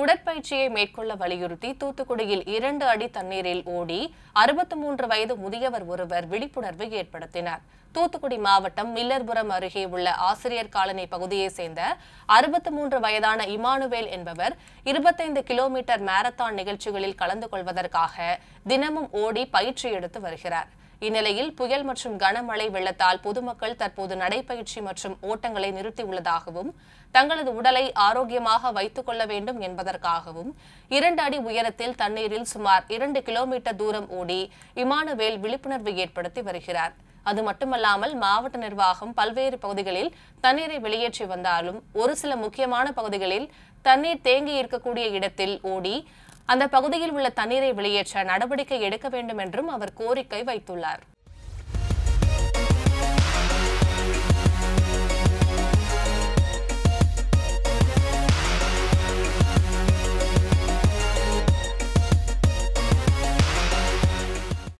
உடற்பயிற்சியை மேற்கொள்ள வலியுறுத்தி தூத்துக்குடியில் இரண்டு அடி தண்ணீரில் ஓடி அறுபத்தி மூன்று வயது முதியவர் ஒருவர் விழிப்புணர்வு ஏற்படுத்தினார் தூத்துக்குடி மாவட்டம் மில்லர்புரம் அருகே உள்ள ஆசிரியர் காலனி பகுதியைச் சேர்ந்த அறுபத்தி மூன்று வயதான இமானுவேல் என்பவர் இருபத்தைந்து கிலோமீட்டர் மாரத்தான் நிகழ்ச்சிகளில் கலந்து கொள்வதற்காக தினமும் ஓடி பயிற்சி எடுத்து வருகிறார் இந்நிலையில் புயல் மற்றும் கனமழை வெள்ளத்தால் பொதுமக்கள் தற்போது நடைபயிற்சி மற்றும் ஓட்டங்களை நிறுத்தியுள்ளதாகவும் தங்களது உடலை ஆரோக்கியமாக வைத்துக் கொள்ள வேண்டும் என்பதற்காகவும் இரண்டு அடி உயரத்தில் தண்ணீரில் சுமார் இரண்டு கிலோமீட்டர் தூரம் ஓடி இமானுவேல் விழிப்புணர்வு ஏற்படுத்தி வருகிறார் அது மட்டுமல்லாமல் மாவட்ட நிர்வாகம் பல்வேறு பகுதிகளில் தண்ணீரை வெளியேற்றி வந்தாலும் ஒரு சில முக்கியமான பகுதிகளில் தண்ணீர் தேங்கி இருக்கக்கூடிய இடத்தில் ஓடி அந்த பகுதியில் உள்ள தண்ணீரை வெளியேற்ற நடவடிக்கை எடுக்க வேண்டும் என்றும் அவர் கோரிக்கை வைத்துள்ளார்